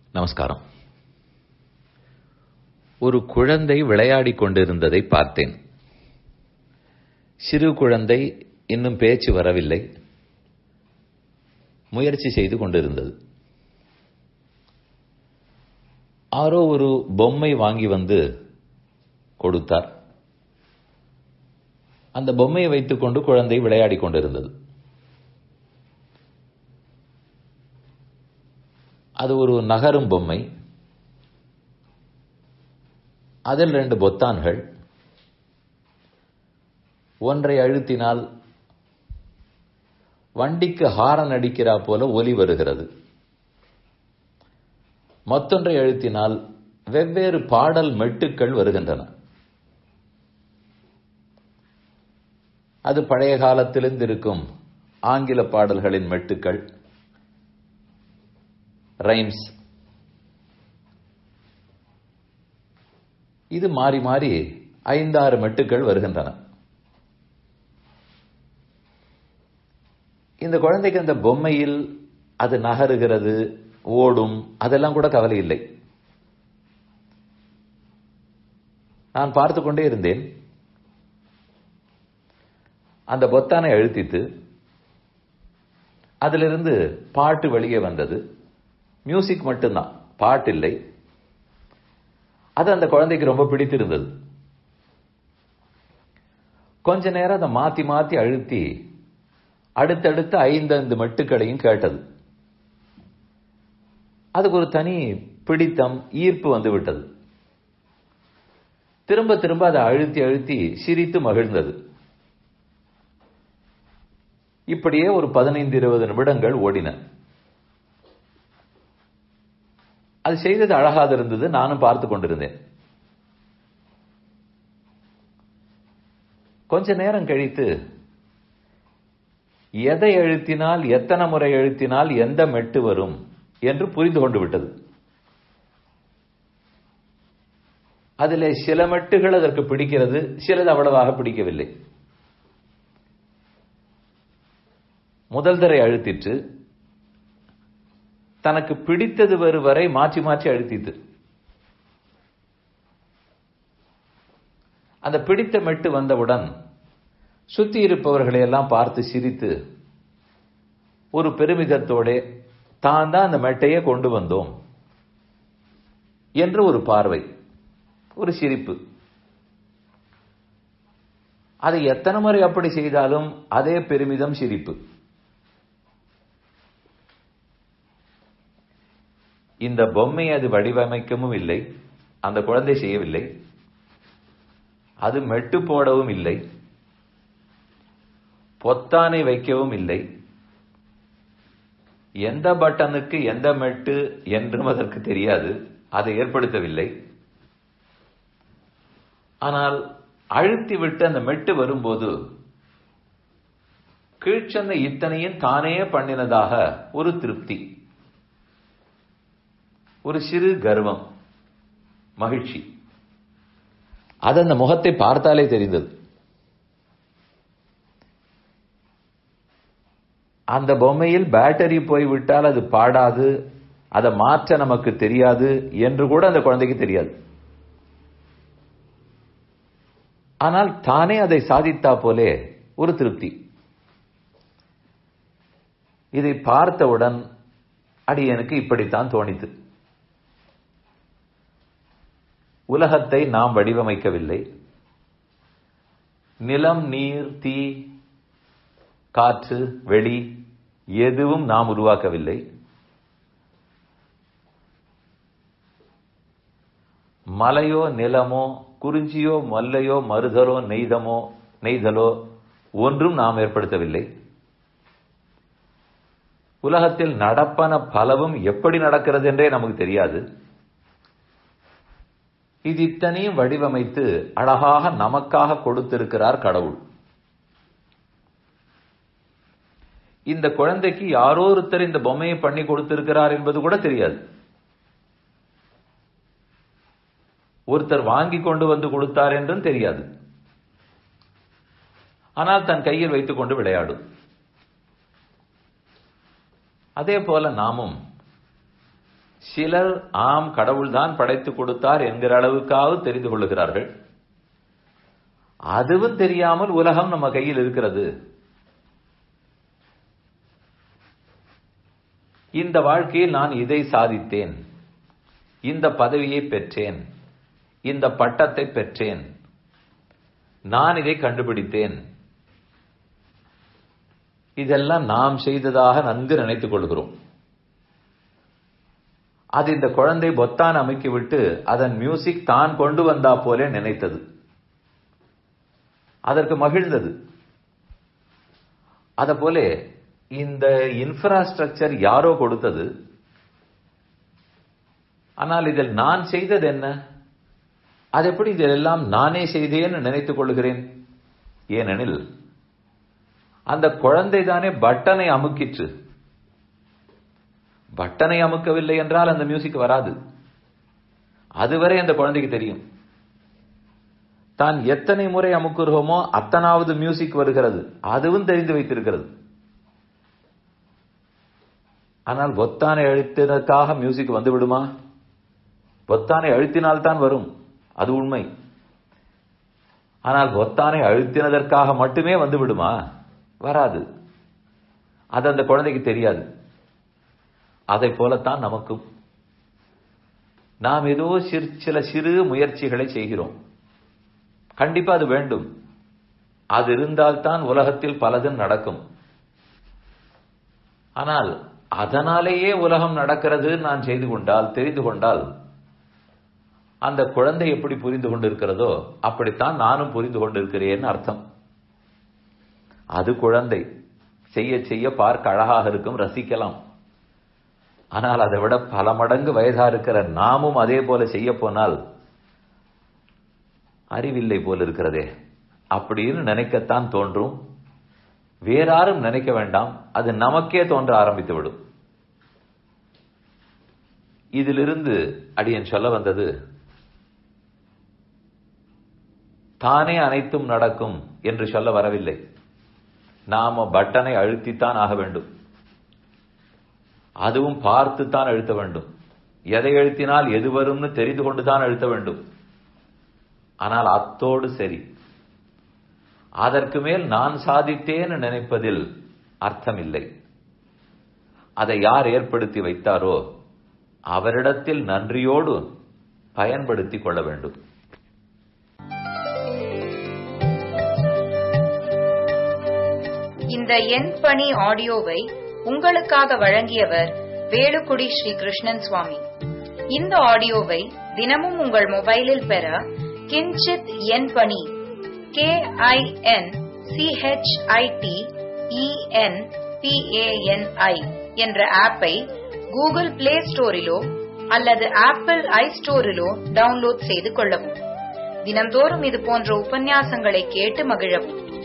நமஸ்காரம் ஒரு குழந்தை விளையாடிக் கொண்டிருந்ததை பார்த்தேன் சிறு குழந்தை இன்னும் பேச்சு வரவில்லை முயற்சி செய்து கொண்டிருந்தது ஆரோ ஒரு பொம்மை வாங்கி வந்து கொடுத்தார் அந்த பொம்மையை வைத்துக்கொண்டு குழந்தை விளையாடிக் கொண்டிருந்தது அது ஒரு நகரும் பொம்மை அதில் ரெண்டு பொத்தான்கள் ஒன்றை அழுத்தினால் வண்டிக்கு ஹாரன் அடிக்கிறா போல ஒலி வருகிறது மற்றொன்றை அழுத்தினால் வெவ்வேறு பாடல் மெட்டுக்கள் வருகின்றன அது பழைய காலத்திலிருந்து இருக்கும் ஆங்கில பாடல்களின் மெட்டுக்கள் ரைம்ஸ் இது மாறி மாறி ஐந்தாறு மெட்டுக்கள் வருகின்றன இந்த குழந்தைக்கு அந்த பொம்மையில் அது நகருகிறது ஓடும் அதெல்லாம் கூட கவலை இல்லை நான் பார்த்து கொண்டே இருந்தேன் அந்த பொத்தானை அழுத்தித்து அதிலிருந்து பாட்டு வெளியே வந்தது மியூசிக் மட்டும்தான் பாட்டு இல்லை அது அந்த குழந்தைக்கு ரொம்ப பிடித்திருந்தது கொஞ்ச நேரம் அதை மாத்தி மாத்தி அழுத்தி அடுத்தடுத்த ஐந்து மெட்டுக்களையும் கேட்டது அதுக்கு ஒரு தனி பிடித்தம் ஈர்ப்பு வந்து விட்டது திரும்ப திரும்ப அதை அழுத்தி அழுத்தி சிரித்து மகிழ்ந்தது இப்படியே ஒரு பதினைந்து இருபது நிமிடங்கள் ஓடின அது செய்தது அழகாக இருந்தது நானும் பார்த்து கொண்டிருந்தேன் கொஞ்ச நேரம் கழித்து எதை அழுத்தினால் எத்தனை முறை அழுத்தினால் எந்த மெட்டு வரும் என்று புரிந்து கொண்டு விட்டது அதில் சில மெட்டுகள் அதற்கு பிடிக்கிறது சிலது அவ்வளவாக பிடிக்கவில்லை முதல் தரை அழுத்திற்று தனக்கு பிடித்தது வரும் வரை மாற்றி மாற்றி அழுத்தித்து அந்த பிடித்த மெட்டு வந்தவுடன் சுத்தி இருப்பவர்களை எல்லாம் பார்த்து சிரித்து ஒரு பெருமிதத்தோட தான் தான் அந்த மெட்டையே கொண்டு வந்தோம் என்று ஒரு பார்வை ஒரு சிரிப்பு அதை எத்தனை முறை அப்படி செய்தாலும் அதே பெருமிதம் சிரிப்பு இந்த பொம்மை அது வடிவமைக்கவும் இல்லை அந்த குழந்தை செய்யவில்லை அது மெட்டு போடவும் இல்லை பொத்தானை வைக்கவும் இல்லை எந்த பட்டனுக்கு எந்த மெட்டு என்றும் அதற்கு தெரியாது அதை ஏற்படுத்தவில்லை ஆனால் அழுத்தி விட்டு அந்த மெட்டு வரும்போது கீழ்ச்சந்த இத்தனையும் தானே பண்ணினதாக ஒரு திருப்தி ஒரு சிறு கர்வம் மகிழ்ச்சி அது அந்த முகத்தை பார்த்தாலே தெரிந்தது அந்த பொம்மையில் பேட்டரி போய்விட்டால் அது பாடாது அதை மாற்ற நமக்கு தெரியாது என்று கூட அந்த குழந்தைக்கு தெரியாது ஆனால் தானே அதை சாதித்தா போலே ஒரு திருப்தி இதை பார்த்தவுடன் அடி எனக்கு இப்படித்தான் தோணித்து உலகத்தை நாம் வடிவமைக்கவில்லை நிலம் நீர் தீ காற்று வெளி எதுவும் நாம் உருவாக்கவில்லை மலையோ நிலமோ குறிஞ்சியோ மல்லையோ மருதலோ நெய்தமோ நெய்தலோ ஒன்றும் நாம் ஏற்படுத்தவில்லை உலகத்தில் நடப்பன பலவும் எப்படி நடக்கிறது என்றே நமக்கு தெரியாது இது இத்தனையும் வடிவமைத்து அழகாக நமக்காக கொடுத்திருக்கிறார் கடவுள் இந்த குழந்தைக்கு யாரோ ஒருத்தர் இந்த பொம்மையை பண்ணி கொடுத்திருக்கிறார் என்பது கூட தெரியாது ஒருத்தர் வாங்கி கொண்டு வந்து கொடுத்தார் என்றும் தெரியாது ஆனால் தன் கையில் வைத்துக் கொண்டு விளையாடும் அதே போல நாமும் சிலர் ஆம் கடவுள்தான் படைத்து கொடுத்தார் என்கிற அளவுக்காவது தெரிந்து கொள்ளுகிறார்கள் அதுவும் தெரியாமல் உலகம் நம்ம கையில் இருக்கிறது இந்த வாழ்க்கையில் நான் இதை சாதித்தேன் இந்த பதவியை பெற்றேன் இந்த பட்டத்தை பெற்றேன் நான் இதை கண்டுபிடித்தேன் இதெல்லாம் நாம் செய்ததாக நன்கு நினைத்துக் கொள்கிறோம் அது இந்த குழந்தை பொத்தான் அமைக்கிவிட்டு அதன் மியூசிக் தான் கொண்டு வந்தா போல நினைத்தது அதற்கு மகிழ்ந்தது அத போல இந்த இன்ஃப்ராஸ்ட்ரக்சர் யாரோ கொடுத்தது ஆனால் இதில் நான் செய்தது என்ன அது எப்படி இதெல்லாம் நானே செய்தேன்னு நினைத்துக் கொள்கிறேன் ஏனெனில் அந்த குழந்தை தானே பட்டனை அமுக்கிற்று பட்டனை அமுக்கவில்லை என்றால் அந்த மியூசிக் வராது அதுவரை அந்த குழந்தைக்கு தெரியும் தான் எத்தனை முறை அமுக்குறோமோ அத்தனாவது மியூசிக் வருகிறது அதுவும் தெரிந்து வைத்திருக்கிறது ஆனால் பொத்தானை அழுத்தினதுக்காக மியூசிக் வந்து விடுமா பொத்தானை அழுத்தினால்தான் வரும் அது உண்மை ஆனால் பொத்தானை அழுத்தினதற்காக மட்டுமே வந்து விடுமா வராது அது அந்த குழந்தைக்கு தெரியாது அதை போலத்தான் நமக்கும் நாம் ஏதோ சில சிறு முயற்சிகளை செய்கிறோம் கண்டிப்பா அது வேண்டும் அது இருந்தால்தான் உலகத்தில் பலதும் நடக்கும் ஆனால் அதனாலேயே உலகம் நடக்கிறது நான் செய்து கொண்டால் தெரிந்து கொண்டால் அந்த குழந்தை எப்படி புரிந்து கொண்டிருக்கிறதோ அப்படித்தான் நானும் புரிந்து கொண்டிருக்கிறேன் அர்த்தம் அது குழந்தை செய்ய செய்ய பார்க்க அழகாக இருக்கும் ரசிக்கலாம் ஆனால் அதை விட பல மடங்கு வயதா இருக்கிற நாமும் அதே போல செய்ய போனால் அறிவில்லை போல் இருக்கிறதே அப்படின்னு நினைக்கத்தான் தோன்றும் வேறாரும் நினைக்க வேண்டாம் அது நமக்கே தோன்ற ஆரம்பித்து விடும் இதிலிருந்து அடியன் சொல்ல வந்தது தானே அனைத்தும் நடக்கும் என்று சொல்ல வரவில்லை நாம பட்டனை அழுத்தித்தான் ஆக வேண்டும் அதுவும் பார்த்துத்தான் அழுத்த வேண்டும் எதை அழுத்தினால் எது வரும்னு தெரிந்து கொண்டுதான் அழுத்த வேண்டும் ஆனால் அத்தோடு சரி அதற்கு மேல் நான் சாதித்தேன்னு நினைப்பதில் அர்த்தமில்லை அதை யார் ஏற்படுத்தி வைத்தாரோ அவரிடத்தில் நன்றியோடு பயன்படுத்திக் கொள்ள வேண்டும் இந்த என் பணி ஆடியோவை உங்களுக்காக வழங்கியவர் வேலுக்குடி ஸ்ரீ கிருஷ்ணன் சுவாமி இந்த ஆடியோவை தினமும் உங்கள் மொபைலில் பெற கிஞ்சித் என் பணி கே ஐ என் சிஹெச்ஐடி இஎன் பிஏஎன்ஐ என்ற ஆப்பை கூகுள் பிளே ஸ்டோரிலோ அல்லது ஆப்பிள் ஐ ஸ்டோரிலோ டவுன்லோட் செய்து கொள்ளவும் தினம்தோறும் இது போன்ற உபன்யாசங்களை கேட்டு மகிழவும்